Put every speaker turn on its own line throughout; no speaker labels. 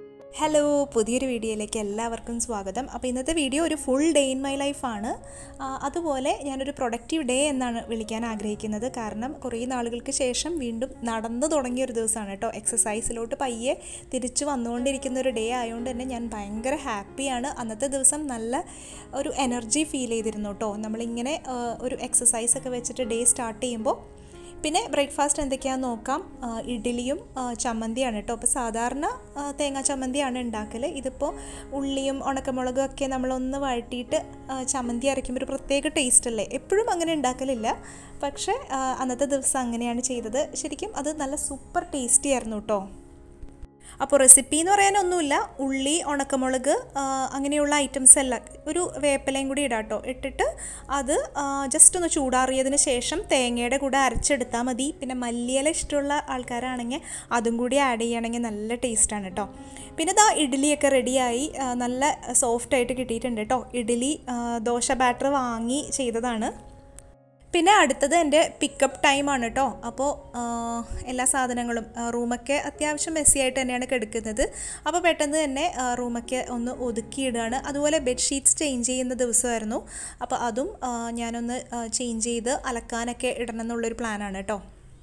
hello പുതിയൊരു വീഡിയോയിലേക്ക് എല്ലാവർക്കും സ്വാഗതം അപ്പോൾ ഇന്നത്തെ വീഡിയോ ഒരു ഫുൾ ഡേ ഇൻ മൈ ലൈഫാണ് ആ, അതുപോലെ ഞാനൊരു പ്രൊഡക്റ്റീവ് ഡേ എന്നാണ് വിളിക്കാൻ ആഗ്രഹിക്കുന്നത് കാരണം കുറേ നാളുകൾക്ക് ശേഷം വീണ്ടും നടന്നു തുടങ്ങിയ ഒരു ദിവസമാണ് കേട്ടോ എക്സസൈസിലോട്ട് പയ്യെ തിരിച്ചു വന്നുകൊണ്ടിരിക്കുന്ന ഒരു ഡേ ആയതുകൊണ്ട് തന്നെ ഞാൻ ഭയങ്കര ഹാപ്പിയാണ് അന്നത്തെ ദിവസം നല്ല ഒരു എനർജി ഫീൽ ചെയ്തിരുന്നു കേട്ടോ നമ്മളിങ്ങനെ ആ, ഒരു എക്സസൈസ് ഒക്കെ വെച്ചിട്ട് ഡേ സ്റ്റാർട്ട് ചെയ്യുമ്പോൾ പിന്നെ ബ്രേക്ക്ഫാസ്റ്റ് എന്തൊക്കെയാണെന്ന് നോക്കാം ആ, ഇഡ്ഡലിയും ആ, ചമ്മന്തിയാണ് കേട്ടോ അപ്പോൾ സാധാരണ ആ, തേങ്ങാ ചമ്മന്തിയാണ് ഉണ്ടാക്കൽ ഇതിപ്പോൾ ഉള്ളിയും ഉണക്കമുളകും ഒക്കെ നമ്മളൊന്ന് വഴട്ടിയിട്ട് ആ, ചമ്മന്തി അരയ്ക്കുമ്പോൾ ഒരു പ്രത്യേക ടേസ്റ്റ് അല്ലേ എപ്പോഴും അങ്ങനെ ഉണ്ടാക്കലില്ല പക്ഷേ ആ, അന്നത്തെ ദിവസം അങ്ങനെയാണ് ചെയ്തത് ശരിക്കും അത് നല്ല സൂപ്പർ ടേസ്റ്റി ആയിരുന്നു കേട്ടോ അപ്പോൾ റെസിപ്പി എന്ന് പറയാനൊന്നുമില്ല ഉള്ളി ഉണക്കമുളക് ആ, അങ്ങനെയുള്ള ഐറ്റംസ് എല്ലാം ഒരു വേപ്പിലയും കൂടി ഇടാം കേട്ടോ ഇട്ടിട്ട് അത് ജസ്റ്റ് ഒന്ന് ചൂടാറിയതിന് ശേഷം തേങ്ങയുടെ കൂടെ അരച്ചെടുത്താൽ മതി പിന്നെ മല്ലിയില ഇഷ്ടമുള്ള ആൾക്കാരാണെങ്കിൽ അതും കൂടി ആഡ് ചെയ്യുകയാണെങ്കിൽ നല്ല ടേസ്റ്റാണ് കേട്ടോ പിന്നെ ഇതാ ഇഡ്ഡലിയൊക്കെ റെഡിയായി ആ, നല്ല സോഫ്റ്റായിട്ട് കിട്ടിയിട്ടുണ്ട് കേട്ടോ ഇഡ്ഡലി ആ, ദോശ ബാറ്റർ വാങ്ങി ചെയ്തതാണ് പിന്നെ അടുത്തത് എൻ്റെ പിക്കപ്പ് ടൈമാണ് കേട്ടോ അപ്പോൾ എല്ലാ സാധനങ്ങളും ആ, റൂമൊക്കെ അത്യാവശ്യം മെസ്സി ആയിട്ട് തന്നെയാണ് കിടക്കുന്നത് അപ്പോൾ പെട്ടെന്ന് തന്നെ ആ, റൂമൊക്കെ ഒന്ന് ഒതുക്കിയിടുകയാണ് അതുപോലെ ബെഡ്ഷീറ്റ്സ് ചേഞ്ച് ചെയ്യുന്ന ദിവസമായിരുന്നു അപ്പോൾ അതും ആ, ഞാനൊന്ന് ചേഞ്ച് ചെയ്ത് അലക്കാനൊക്കെ ഇടണം എന്നുള്ളൊരു പ്ലാനാണ് കേട്ടോ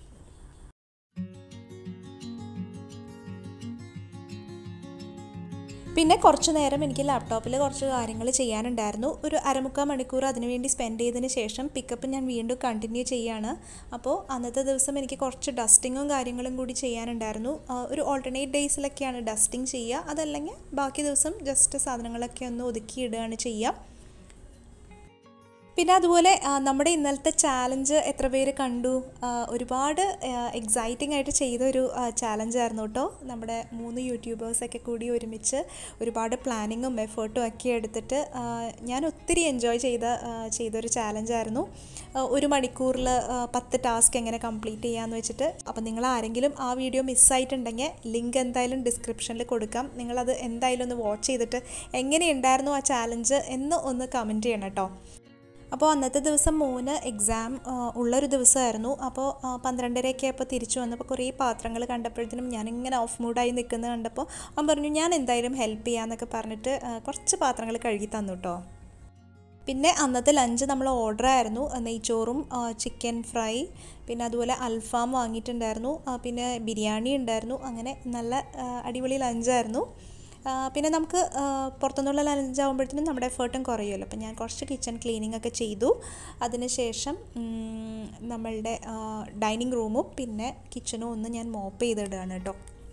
പിന്നെ കുറച്ച് നേരം എനിക്ക് ലാപ്ടോപ്പിൽ കുറച്ച് കാര്യങ്ങൾ ചെയ്യാനുണ്ടായിരുന്നു ഒരു അരമുക്കാൽ മണിക്കൂർ അതിനുവേണ്ടി സ്പെൻഡ് ചെയ്തതിന് ശേഷം പിക്കപ്പ് ഞാൻ വീണ്ടും കണ്ടിന്യൂ ചെയ്യാണ് അപ്പോൾ അന്നത്തെ ദിവസം എനിക്ക് കുറച്ച് ഡസ്റ്റിങ്ങും കാര്യങ്ങളും കൂടി ചെയ്യാനുണ്ടായിരുന്നു ആ, ഒരു ഓൾട്ടർനേറ്റ് ഡേയ്സിലൊക്കെയാണ് ഡസ്റ്റിംഗ് ചെയ്യുക അതല്ലെങ്കിൽ ബാക്കി ദിവസം ജസ്റ്റ് സാധനങ്ങളൊക്കെ ഒന്ന് ഒതുക്കിയിടുകയാണ് ചെയ്യുക പിന്നെ അതുപോലെ ആ, നമ്മുടെ ഇന്നലത്തെ ചാലഞ്ച് എത്ര പേര് കണ്ടു ആ, ഒരുപാട് എക്സൈറ്റിംഗ് ആയിട്ട് ചെയ്തൊരു ചാലഞ്ചായിരുന്നു കേട്ടോ നമ്മുടെ മൂന്ന് യൂട്യൂബേഴ്സൊക്കെ കൂടി ഒരുമിച്ച് ഒരുപാട് പ്ലാനിങ്ങും എഫേർട്ടും ഒക്കെ എടുത്തിട്ട് ആ, ഞാൻ ഒത്തിരി എൻജോയ് ചെയ്ത ആ, ചെയ്തൊരു ചാലഞ്ചായിരുന്നു ആ, ഒരു മണിക്കൂറിൽ പത്ത് ടാസ്ക് എങ്ങനെ കംപ്ലീറ്റ് ചെയ്യാമെന്ന് വെച്ചിട്ട് അപ്പോൾ നിങ്ങൾ ആരെങ്കിലും ആ വീഡിയോ മിസ്സായിട്ടുണ്ടെങ്കിൽ ലിങ്ക് എന്തായാലും ഡിസ്ക്രിപ്ഷനിൽ കൊടുക്കാം നിങ്ങളത് എന്തായാലും ഒന്ന് വാച്ച് ചെയ്തിട്ട് എങ്ങനെയുണ്ടായിരുന്നു ആ ചാലഞ്ച് എന്ന് ഒന്ന് കമൻറ്റ് ചെയ്യണം കേട്ടോ അപ്പോൾ അന്നത്തെ ദിവസം മൂന്ന് എക്സാം ഉള്ളൊരു ദിവസമായിരുന്നു അപ്പോൾ ആ, പന്ത്രണ്ടരയൊക്കെ ആയപ്പോൾ തിരിച്ചു വന്നപ്പോൾ കുറേ പാത്രങ്ങൾ കണ്ടപ്പോഴത്തേനും ഞാനിങ്ങനെ ഓഫ് മൂഡായി നിൽക്കുന്നത് കണ്ടപ്പോൾ അവൻ പറഞ്ഞു ഞാൻ എന്തായാലും ഹെൽപ്പ് ചെയ്യാമെന്നൊക്കെ പറഞ്ഞിട്ട് ആ, കുറച്ച് പാത്രങ്ങൾ കഴുകി തന്നു കേട്ടോ പിന്നെ അന്നത്തെ ലഞ്ച് നമ്മൾ ഓർഡർ ആയിരുന്നു നെയ്ച്ചോറും ആ, ചിക്കൻ ഫ്രൈ പിന്നെ അതുപോലെ അൽഫാം വാങ്ങിയിട്ടുണ്ടായിരുന്നു ആ, പിന്നെ ബിരിയാണി ഉണ്ടായിരുന്നു അങ്ങനെ നല്ല ആ, അടിപൊളി ലഞ്ചായിരുന്നു ആ, പിന്നെ നമുക്ക് ആ, പുറത്തുനിന്നുള്ള ലഞ്ച് ആകുമ്പോഴത്തേനും നമ്മുടെ എഫേർട്ടും കുറയുമല്ലോ അപ്പം ഞാൻ കുറച്ച് കിച്ചൺ ക്ലീനിങ് ഒക്കെ ചെയ്തു അതിനുശേഷം ഉം, നമ്മളുടെ ഡൈനിങ് റൂമും പിന്നെ കിച്ചണും ഒന്ന് ഞാൻ മോപ്പ് ചെയ്തിടുകയാണ് കേട്ടോ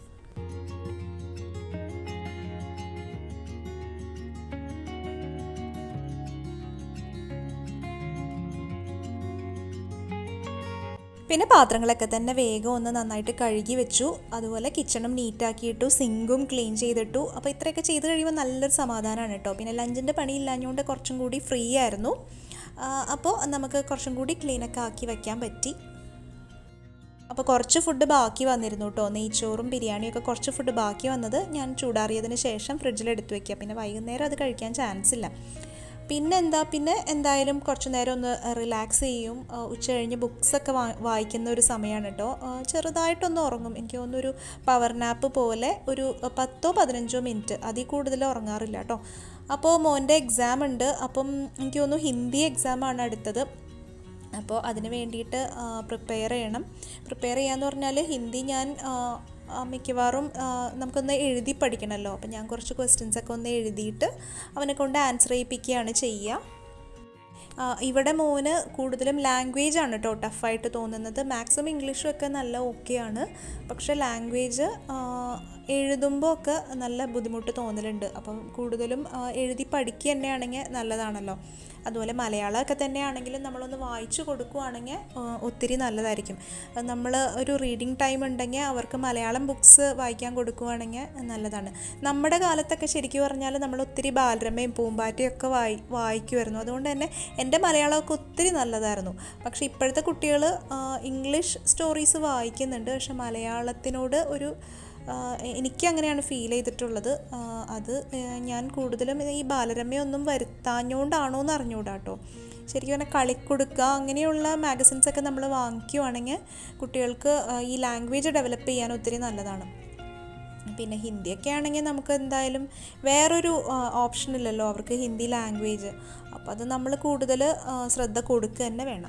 പിന്നെ പാത്രങ്ങളൊക്കെ തന്നെ വേഗം ഒന്ന് നന്നായിട്ട് കഴുകി വെച്ചു അതുപോലെ കിച്ചണും നീറ്റാക്കിയിട്ടു സിങ്കും ക്ലീൻ ചെയ്തിട്ടു അപ്പോൾ ഇത്രയൊക്കെ ചെയ്ത് കഴിയുമ്പോൾ നല്ലൊരു സമാധാനമാണ് കേട്ടോ പിന്നെ ലഞ്ചിൻ്റെ പണി ഇല്ലാഞ്ഞുകൊണ്ട് കുറച്ചും കൂടി ഫ്രീ ആയിരുന്നു ആ, അപ്പോൾ നമുക്ക് കുറച്ചും കൂടി ക്ലീനൊക്കെ ആക്കി വയ്ക്കാൻ പറ്റി അപ്പോൾ കുറച്ച് ഫുഡ് ബാക്കി വന്നിരുന്നു കേട്ടോ നെയ്ച്ചോറും ബിരിയാണിയൊക്കെ കുറച്ച് ഫുഡ് ബാക്കി വന്നത് ഞാൻ ചൂടാറിയതിന് ശേഷം ഫ്രിഡ്ജിൽ എടുത്തു വെക്കുക പിന്നെ വൈകുന്നേരം അത് കഴിക്കാൻ ചാൻസ് ഇല്ല പിന്നെ എന്താ പിന്നെ എന്തായാലും കുറച്ച് നേരം ഒന്ന് റിലാക്സ് ചെയ്യും ആ, ഉച്ച കഴിഞ്ഞ് ബുക്സൊക്കെ വാ വായിക്കുന്ന ഒരു സമയമാണ് കേട്ടോ ആ, ചെറുതായിട്ടൊന്ന് ഉറങ്ങും എനിക്ക് തോന്നുന്നു ഒരു പവർ നാപ്പ് പോലെ ഒരു പത്തോ പതിനഞ്ചോ മിനിറ്റ് അതിൽ കൂടുതൽ ഉറങ്ങാറില്ല കേട്ടോ അപ്പോൾ മോൻ്റെ എക്സാം ഉണ്ട് അപ്പം എനിക്ക് തോന്നുന്നു ഹിന്ദി എക്സാമാണ് അടുത്തത് അപ്പോൾ അതിന് വേണ്ടിയിട്ട് പ്രിപ്പയർ ചെയ്യണം പ്രിപ്പയർ ചെയ്യാന്ന് പറഞ്ഞാൽ ഹിന്ദി ഞാൻ ആ, ആ, മിക്കവാറും ആ, നമുക്കൊന്ന് എഴുതി പഠിക്കണമല്ലോ അപ്പം ഞാൻ കുറച്ച് ക്വസ്റ്റ്യൻസ് ഒക്കെ ഒന്ന് എഴുതിയിട്ട് അവനെ കൊണ്ട് ആൻസർ ചെയ്യിപ്പിക്കുകയാണ് ചെയ്യുക ആ, ഇവിടെ മോന് കൂടുതലും ലാംഗ്വേജ് ആണ് കേട്ടോ ടഫായിട്ട് തോന്നുന്നത് മാക്സിമം ഇംഗ്ലീഷും ഒക്കെ നല്ല ഓക്കെയാണ് പക്ഷെ ലാംഗ്വേജ് എഴുതുമ്പോൾ ഒക്കെ നല്ല ബുദ്ധിമുട്ട് തോന്നലുണ്ട് അപ്പം കൂടുതലും ആ, എഴുതി പഠിക്കുക തന്നെയാണെങ്കിൽ നല്ലതാണല്ലോ അതുപോലെ മലയാളമൊക്കെ തന്നെയാണെങ്കിലും നമ്മളൊന്ന് വായിച്ചു കൊടുക്കുവാണെങ്കിൽ ആ, ഒത്തിരി നല്ലതായിരിക്കും നമ്മൾ ഒരു റീഡിങ് ടൈം ഉണ്ടെങ്കിൽ അവർക്ക് മലയാളം ബുക്സ് വായിക്കാൻ കൊടുക്കുവാണെങ്കിൽ നല്ലതാണ് നമ്മുടെ കാലത്തൊക്കെ ശരിക്കും പറഞ്ഞാൽ നമ്മൾ ഒത്തിരി ബാലരമയും പൂമ്പാറ്റയും ഒക്കെ വായി വായിക്കുമായിരുന്നു അതുകൊണ്ട് തന്നെ എൻ്റെ മലയാളമൊക്കെ ഒത്തിരി നല്ലതായിരുന്നു പക്ഷേ ഇപ്പോഴത്തെ കുട്ടികൾ ഇംഗ്ലീഷ് സ്റ്റോറീസ് വായിക്കുന്നുണ്ട് പക്ഷെ മലയാളത്തിനോട് ഒരു ആഹ് എനിക്ക് അങ്ങനെയാണ് ഫീൽ ചെയ്തിട്ടുള്ളത് ആഹ് അത് ഏഹ് ഞാൻ കൂടുതലും ഈ ബാലരമയൊന്നും വരുത്താഞ്ഞോണ്ടാണോ എന്ന് അറിഞ്ഞൂടാ കേട്ടോ ശരിക്കും പറഞ്ഞാൽ കളിക്കൊടുക്കുക അങ്ങനെയുള്ള മാഗസിൻസ് ഒക്കെ നമ്മൾ വാങ്ങിക്കുവാണെങ്കിൽ കുട്ടികൾക്ക് ആഹ് ഈ ലാംഗ്വേജ് ഡെവലപ്പ് ചെയ്യാൻ ഒത്തിരി നല്ലതാണ് പിന്നെ ഹിന്ദിയൊക്കെ ആണെങ്കിൽ നമുക്ക് എന്തായാലും വേറൊരു ഓപ്ഷൻ ഇല്ലല്ലോ അവർക്ക് ഹിന്ദി ലാംഗ്വേജ് അപ്പോൾ അത് നമ്മൾ കൂടുതൽ ശ്രദ്ധ കൊടുക്കുക തന്നെ വേണം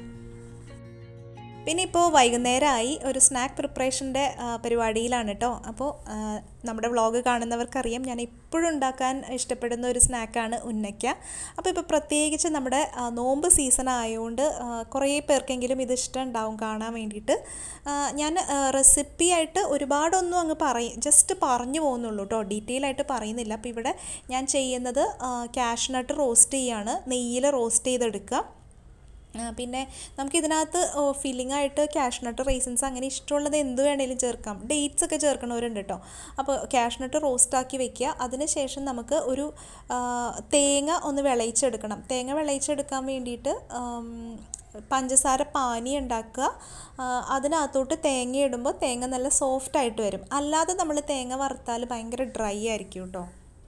പിന്നെ ഇപ്പോൾ വൈകുന്നേരമായി ഒരു സ്നാക്ക് പ്രിപ്പറേഷൻ്റെ പരിപാടിയിലാണ് കേട്ടോ അപ്പോൾ നമ്മുടെ വ്ളോഗ് കാണുന്നവർക്കറിയാം ഞാൻ എപ്പോഴും ഉണ്ടാക്കാൻ ഇഷ്ടപ്പെടുന്ന ഒരു സ്നാക്കാണ് ഉന്നയ്ക്ക അപ്പോൾ ഇപ്പോൾ പ്രത്യേകിച്ച് നമ്മുടെ ആ, നോമ്പ് സീസൺ ആയതുകൊണ്ട് ആ, കുറേ പേർക്കെങ്കിലും ഇത് ഇഷ്ടം ഉണ്ടാവും കാണാൻ വേണ്ടിയിട്ട് ആ, ഞാൻ റെസിപ്പി ആയിട്ട് ഒരുപാടൊന്നും അങ്ങ് പറയും ജസ്റ്റ് പറഞ്ഞു പോകുന്നുള്ളൂ കേട്ടോ ഡീറ്റെയിൽ ആയിട്ട് പറയുന്നില്ല അപ്പോൾ ഇവിടെ ഞാൻ ചെയ്യുന്നത് ക്യാഷ്നട്ട് റോസ്റ്റ് ചെയ്യാണ് നെയ്യിൽ റോസ്റ്റ് ചെയ്തെടുക്കുക ആ, പിന്നെ നമുക്കിതിനകത്ത് ഫില്ലിംഗ് ആയിട്ട് കാഷ്നട്ട് റൈസൻസ് അങ്ങനെ ഇഷ്ടമുള്ളത് എന്ത് വേണേലും ചേർക്കാം ഡേറ്റ്സ് ഒക്കെ ചേർക്കണവരുണ്ട് കേട്ടോ അപ്പോൾ കാഷ്നട്ട് റോസ്റ്റാക്കി വെക്കുക അതിനുശേഷം നമുക്ക് ഒരു ആ, തേങ്ങ ഒന്ന് വിളയിച്ചെടുക്കണം തേങ്ങ വിളയിച്ചെടുക്കാൻ വേണ്ടിയിട്ട് ആം, പഞ്ചസാര പാനി ഉണ്ടാക്കുക ആ, അതിനകത്തോട്ട് തേങ്ങ ഇടുമ്പോൾ തേങ്ങ നല്ല സോഫ്റ്റ് ആയിട്ട് വരും അല്ലാതെ നമ്മൾ തേങ്ങ വറുത്താൽ ഭയങ്കര ഡ്രൈ ആയിരിക്കും കേട്ടോ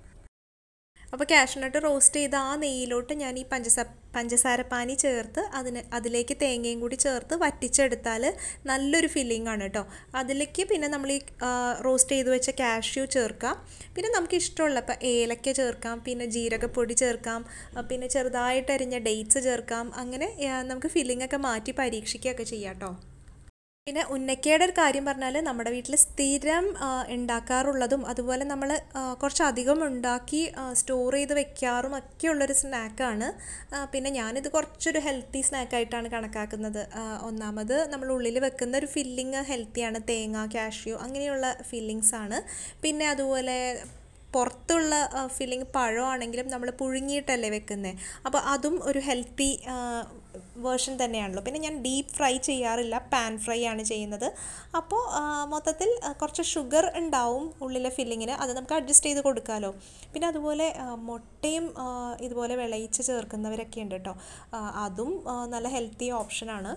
അപ്പോൾ കാഷ്നട്ട് റോസ്റ്റ് ചെയ്ത ആ നെയ്യിലോട്ട് ഞാൻ ഈ പഞ്ചസാര പഞ്ചസാരപ്പാനി ചേർത്ത് അതിന് അതിലേക്ക് തേങ്ങയും കൂടി ചേർത്ത് വറ്റിച്ചെടുത്താൽ നല്ലൊരു ഫില്ലിംഗ് ആണ് കേട്ടോ അതിലേക്ക് പിന്നെ നമ്മൾ ഈ റോസ്റ്റ് ചെയ്ത് വെച്ച കാഷ്യൂ ചേർക്കാം പിന്നെ നമുക്ക് ഇഷ്ടമുള്ള ഇപ്പോൾ ഏലക്ക ചേർക്കാം പിന്നെ ജീരകപ്പൊടി ചേർക്കാം ആ, പിന്നെ ചെറുതായിട്ട് അരിഞ്ഞ ഡേറ്റ്സ് ചേർക്കാം അങ്ങനെ ആ, നമുക്ക് ഫില്ലിംഗ് ഒക്കെ മാറ്റി പരീക്ഷിക്കുകയൊക്കെ ചെയ്യാം കേട്ടോ പിന്നെ ഉന്നക്കയുടെ ഒരു കാര്യം പറഞ്ഞാൽ നമ്മുടെ വീട്ടിൽ സ്ഥിരം ആ, ഉണ്ടാക്കാറുള്ളതും അതുപോലെ നമ്മൾ കുറച്ച് അധികം ഉണ്ടാക്കി സ്റ്റോർ ചെയ്ത് വെക്കാറും ഒക്കെ ഉള്ളൊരു സ്നാക്കാണ് പിന്നെ ഞാനിത് കുറച്ചൊരു ഹെൽത്തി സ്നാക്കായിട്ടാണ് കണക്കാക്കുന്നത് ആ, ഒന്നാമത് നമ്മൾ ഉള്ളിൽ വെക്കുന്ന ഒരു ഫില്ലിങ് ഹെൽത്തിയാണ് തേങ്ങ കാഷ്യൂ അങ്ങനെയുള്ള ഫില്ലിങ്സ് ആണ് പിന്നെ അതുപോലെ പുറത്തുള്ള ഫില്ലിങ് പഴമാണെങ്കിലും നമ്മൾ പുഴുങ്ങിയിട്ടല്ലേ വെക്കുന്നത് അപ്പോൾ അതും ഒരു ഹെൽത്തി വേർഷൻ തന്നെയാണല്ലോ പിന്നെ ഞാൻ ഡീപ്പ് ഫ്രൈ ചെയ്യാറില്ല പാൻ ഫ്രൈ ആണ് ചെയ്യുന്നത് അപ്പോൾ ആ, മൊത്തത്തിൽ ആ, കുറച്ച് ഷുഗർ ഉണ്ടാവും ഉള്ളിലെ ഫില്ലിങ്ങിന് അത് നമുക്ക് അഡ്ജസ്റ്റ് ചെയ്ത് കൊടുക്കാമല്ലോ പിന്നെ അതുപോലെ ആ, മുട്ടയും ആ, ഇതുപോലെ വിളയിച്ച് ചേർക്കുന്നവരൊക്കെ ഉണ്ട് കേട്ടോ ആ, അതും ആ, നല്ല ഹെൽത്തി ഓപ്ഷനാണ്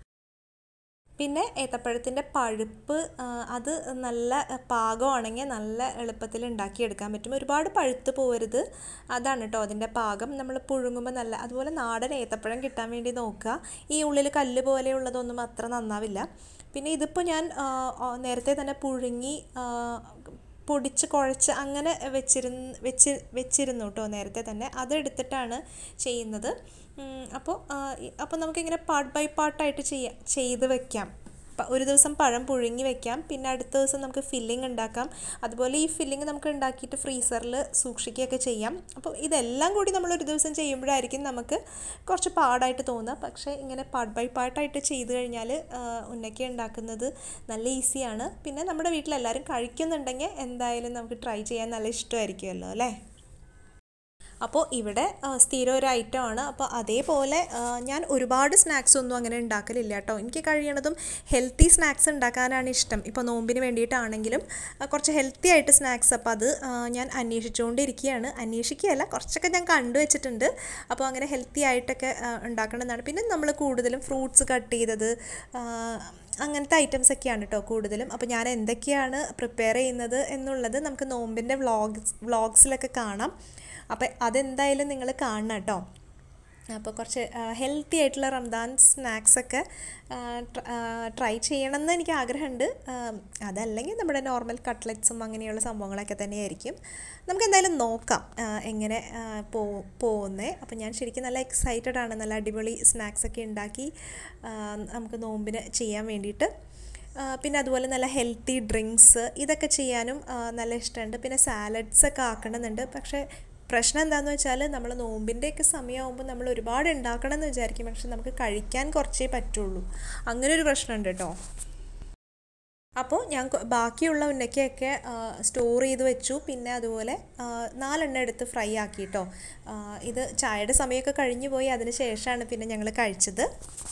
പിന്നെ ഏത്തപ്പഴത്തിൻ്റെ പഴുപ്പ് ആ, അത് നല്ല പാകമാണെങ്കിൽ നല്ല എളുപ്പത്തിൽ ഉണ്ടാക്കിയെടുക്കാൻ പറ്റും ഒരുപാട് പഴുത്ത് പോകരുത് അതാണ് കേട്ടോ അതിൻ്റെ പാകം നമ്മൾ പുഴുങ്ങുമ്പോൾ നല്ല അതുപോലെ നാടൻ ഏത്തപ്പഴം കിട്ടാൻ വേണ്ടി നോക്കുക ഈ ഉള്ളിൽ കല്ല് പോലെയുള്ളതൊന്നും അത്ര നന്നാവില്ല പിന്നെ ഇതിപ്പോൾ ഞാൻ ആ, ആ, നേരത്തെ തന്നെ പുഴുങ്ങി ആ, പൊടിച്ച് കുഴച്ച് അങ്ങനെ വെച്ചിരുന്ന് വെച്ച് വെച്ചിരുന്നു കേട്ടോ നേരത്തെ തന്നെ അതെടുത്തിട്ടാണ് ചെയ്യുന്നത് ഉം, അപ്പോൾ ആ, ഈ- അപ്പോൾ നമുക്കിങ്ങനെ പാർട്ട് ബൈ പാർട്ടായിട്ട് ചെയ്യാം ചെയ്ത് വെക്കാം പ- ഒരു ദിവസം പഴം പുഴുങ്ങി വെക്കാം പിന്നെ അടുത്ത ദിവസം നമുക്ക് ഫില്ലിംഗ് ഉണ്ടാക്കാം അതുപോലെ ഈ ഫില്ലിംഗ് നമുക്ക് ഉണ്ടാക്കിയിട്ട് ഫ്രീസറിൽ സൂക്ഷിക്കുകയൊക്കെ ചെയ്യാം അപ്പോൾ ഇതെല്ലാം കൂടി നമ്മൾ ഒരു ദിവസം ചെയ്യുമ്പോഴായിരിക്കും നമുക്ക് കുറച്ച് പാടായിട്ട് തോന്നുക പക്ഷേ ഇങ്ങനെ പാർട്ട് ബൈ പാർട്ടായിട്ട് ചെയ്ത് കഴിഞ്ഞാൽ ഉന്നക്ക ഉണ്ടാക്കുന്നത് നല്ല ഈസിയാണ് പിന്നെ നമ്മുടെ വീട്ടിലെല്ലാവരും കഴിക്കുന്നുണ്ടെങ്കിൽ എന്തായാലും നമുക്ക് ട്രൈ ചെയ്യാൻ നല്ല ഇഷ്ടമായിരിക്കുമല്ലോ അല്ലേ അപ്പോൾ ഇവിടെ ആ, സ്ഥിരം ഒരു ഐറ്റമാണ് അപ്പോൾ അതേപോലെ ആ, ഞാൻ ഒരുപാട് സ്നാക്സ് ഒന്നും അങ്ങനെ ഉണ്ടാക്കലില്ല കേട്ടോ എനിക്ക് കഴിയണതും ഹെൽത്തി സ്നാക്സ് ഉണ്ടാക്കാനാണ് ഇഷ്ടം ഇപ്പോൾ നോമ്പിന് വേണ്ടിയിട്ടാണെങ്കിലും ആ, കുറച്ച് ഹെൽത്തി ആയിട്ട് സ്നാക്സ് അപ്പോൾ അത് ആ, ഞാൻ അന്വേഷിച്ചുകൊണ്ടിരിക്കുകയാണ് അന്വേഷിക്കുകയല്ല കുറച്ചൊക്കെ ഞാൻ കണ്ടു വെച്ചിട്ടുണ്ട് അപ്പോൾ അങ്ങനെ ഹെൽത്തി ആയിട്ടൊക്കെ ആ, ഉണ്ടാക്കണമെന്നാണ് പിന്നെ നമ്മൾ കൂടുതലും ഫ്രൂട്ട്സ് കട്ട് ചെയ്തത് ആ, അങ്ങനത്തെ ഐറ്റംസ് ഒക്കെയാണ് കേട്ടോ കൂടുതലും അപ്പോൾ ഞാൻ എന്തൊക്കെയാണ് പ്രിപ്പയർ ചെയ്യുന്നത് എന്നുള്ളത് നമുക്ക് നോമ്പിൻ്റെ വ്ളോഗ്സ് വ്ളോഗ്സിലൊക്കെ കാണാം അപ്പോൾ അതെന്തായാലും നിങ്ങൾ കാണണം കേട്ടോ അപ്പോൾ കുറച്ച് ഹെൽത്തി ആയിട്ടുള്ള റംദാൻ സ്നാക്സൊക്കെ ട്രൈ ചെയ്യണമെന്ന് എനിക്ക് ആഗ്രഹമുണ്ട് ആ, അതല്ലെങ്കിൽ നമ്മുടെ നോർമൽ കട്ട്ലറ്റ്സും അങ്ങനെയുള്ള സംഭവങ്ങളൊക്കെ തന്നെയായിരിക്കും നമുക്ക് എന്തായാലും നോക്കാം ആ, എങ്ങനെ ആ, പോ പോകുന്നേ അപ്പോൾ ഞാൻ ശരിക്കും നല്ല എക്സൈറ്റഡ് ആണ് നല്ല അടിപൊളി സ്നാക്സൊക്കെ ഉണ്ടാക്കി ആ, നമുക്ക് നോമ്പിന് ചെയ്യാൻ വേണ്ടിയിട്ട് ആ, പിന്നെ അതുപോലെ നല്ല ഹെൽത്തി ഡ്രിങ്ക്സ് ഇതൊക്കെ ചെയ്യാനും ആ, നല്ല ഇഷ്ടമുണ്ട് പിന്നെ സാലഡ്സ് ഒക്കെ ആക്കണമെന്നുണ്ട് പക്ഷേ പ്രശ്നം എന്താണെന്ന് വെച്ചാൽ നമ്മൾ നോമ്പിൻ്റെയൊക്കെ സമയമാകുമ്പോൾ നമ്മൾ ഒരുപാട് ഉണ്ടാക്കണം എന്ന് വിചാരിക്കും പക്ഷെ നമുക്ക് കഴിക്കാൻ കുറച്ചേ പറ്റുള്ളൂ അങ്ങനെ ഒരു പ്രശ്നമുണ്ട് കേട്ടോ അപ്പോൾ ഞാൻ കൊ- ബാക്കിയുള്ള ഉന്നക്കയൊക്കെ സ്റ്റോർ ചെയ്ത് വെച്ചു പിന്നെ അതുപോലെ ആ, നാലെണ്ണം എടുത്ത് ഫ്രൈ ആക്കി കേട്ടോ ആ, ഇത് ചായയുടെ സമയമൊക്കെ കഴിഞ്ഞു പോയി അതിന് ശേഷമാണ് പിന്നെ ഞങ്ങൾ കഴിച്ചത്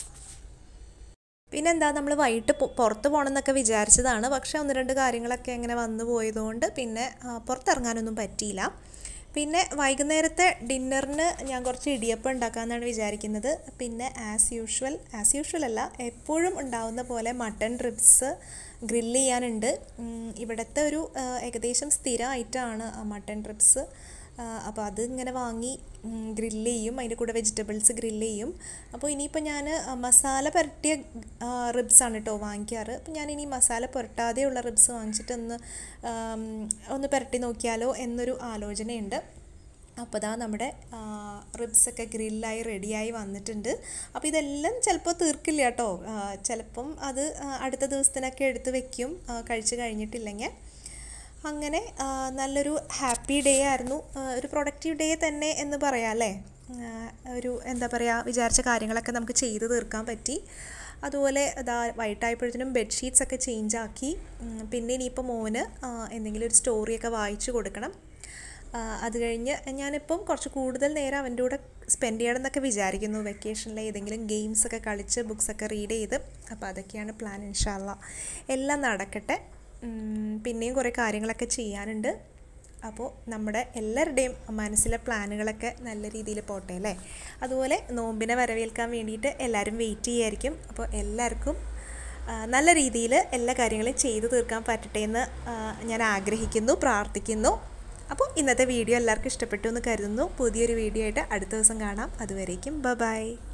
പിന്നെന്താ നമ്മൾ വൈകിട്ട് പൊ- പുറത്ത് പോകണം എന്നൊക്കെ വിചാരിച്ചതാണ് പക്ഷേ ഒന്ന് രണ്ട് കാര്യങ്ങളൊക്കെ അങ്ങനെ വന്നു പോയതുകൊണ്ട് പിന്നെ ആ, പുറത്തിറങ്ങാനൊന്നും പറ്റിയില്ല പിന്നെ വൈകുന്നേരത്തെ ഡിന്നറിന് ഞാൻ കുറച്ച് ഇടിയപ്പം ഉണ്ടാക്കാമെന്നാണ് വിചാരിക്കുന്നത് പിന്നെ ആസ് യൂഷ്വൽ ആസ് യൂഷ്വൽ അല്ല എപ്പോഴും ഉണ്ടാവുന്ന പോലെ മട്ടൺ റിബ്സ് ഗ്രില്ല് ചെയ്യാനുണ്ട് ഉം, ഇവിടുത്തെ ഒരു ആ, ഏകദേശം സ്ഥിര ഐറ്റമാണ് മട്ടൺ റിബ്സ് അപ്പോൾ അത് ഇങ്ങനെ വാങ്ങി ഗ്രില്ല് ചെയ്യും അതിൻ്റെ കൂടെ വെജിറ്റബിൾസ് ഗ്രില്ല് ചെയ്യും അപ്പോൾ ഇനിയിപ്പോൾ ഞാൻ മസാല പുരട്ടിയ റിബ്സാണ് കേട്ടോ വാങ്ങിക്കാറ് അപ്പോൾ ഞാൻ ഇനി മസാല പുരട്ടാതെയുള്ള റിബ്സ് വാങ്ങിച്ചിട്ട് ഒന്ന് ആം, ഒന്ന് പുരട്ടി നോക്കിയാലോ എന്നൊരു ആലോചനയുണ്ട് അപ്പോൾ ദാ നമ്മുടെ റിബ്സൊക്കെ ഗ്രില്ലായി റെഡിയായി വന്നിട്ടുണ്ട് അപ്പോൾ ഇതെല്ലാം ചിലപ്പോൾ തീർക്കില്ല കേട്ടോ ആ, ചിലപ്പം അത് ആ, അടുത്ത ദിവസത്തിനൊക്കെ എടുത്ത് വെക്കും ആ, കഴിച്ച് കഴിഞ്ഞിട്ടില്ലെങ്കിൽ അങ്ങനെ ആ, നല്ലൊരു ഹാപ്പി ഡേ ആയിരുന്നു ആ, ഒരു പ്രൊഡക്റ്റീവ് ഡേ തന്നെ എന്ന് പറയാം അല്ലേ ആ, ഒരു എന്താ പറയുക വിചാരിച്ച കാര്യങ്ങളൊക്കെ നമുക്ക് ചെയ്ത് തീർക്കാൻ പറ്റി അതുപോലെ അതാ വൈകിട്ടായപ്പോഴത്തേനും ബെഡ്ഷീറ്റ്സ് ഒക്കെ ചേഞ്ച് ആക്കി ഉം, പിന്നെ ഇനിയിപ്പോൾ മോന് ആ, എന്തെങ്കിലും ഒരു സ്റ്റോറിയൊക്കെ വായിച്ചു കൊടുക്കണം ആ, അത് കഴിഞ്ഞ് ഞാനിപ്പം കുറച്ച് കൂടുതൽ നേരം അവൻ്റെ കൂടെ സ്പെൻഡ് ചെയ്യണം എന്നൊക്കെ വിചാരിക്കുന്നു വെക്കേഷനിൽ ഏതെങ്കിലും ഗെയിംസ് ഒക്കെ കളിച്ച് ബുക്സൊക്കെ റീഡ് ചെയ്ത് അപ്പോൾ അതൊക്കെയാണ് പ്ലാൻ ഇൻഷാല്ല എല്ലാം നടക്കട്ടെ ഉം, പിന്നെയും കുറേ കാര്യങ്ങളൊക്കെ ചെയ്യാനുണ്ട് അപ്പോൾ നമ്മുടെ എല്ലാവരുടെയും മനസ്സിലെ പ്ലാനുകളൊക്കെ നല്ല രീതിയിൽ പോട്ടെ അല്ലേ അതുപോലെ നോമ്പിനെ വരവേൽക്കാൻ വേണ്ടിയിട്ട് എല്ലാവരും വെയിറ്റ് ചെയ്യായിരിക്കും അപ്പോൾ എല്ലാവർക്കും ആ, നല്ല രീതിയിൽ എല്ലാ കാര്യങ്ങളും ചെയ്തു തീർക്കാൻ പറ്റട്ടെ എന്ന് ആ, ഞാൻ ആഗ്രഹിക്കുന്നു പ്രാർത്ഥിക്കുന്നു അപ്പോൾ ഇന്നത്തെ വീഡിയോ എല്ലാവർക്കും ഇഷ്ടപ്പെട്ടു എന്ന് കരുതുന്നു പുതിയൊരു വീഡിയോ ആയിട്ട് അടുത്ത ദിവസം കാണാം അതുവരേക്കും ബ ബൈ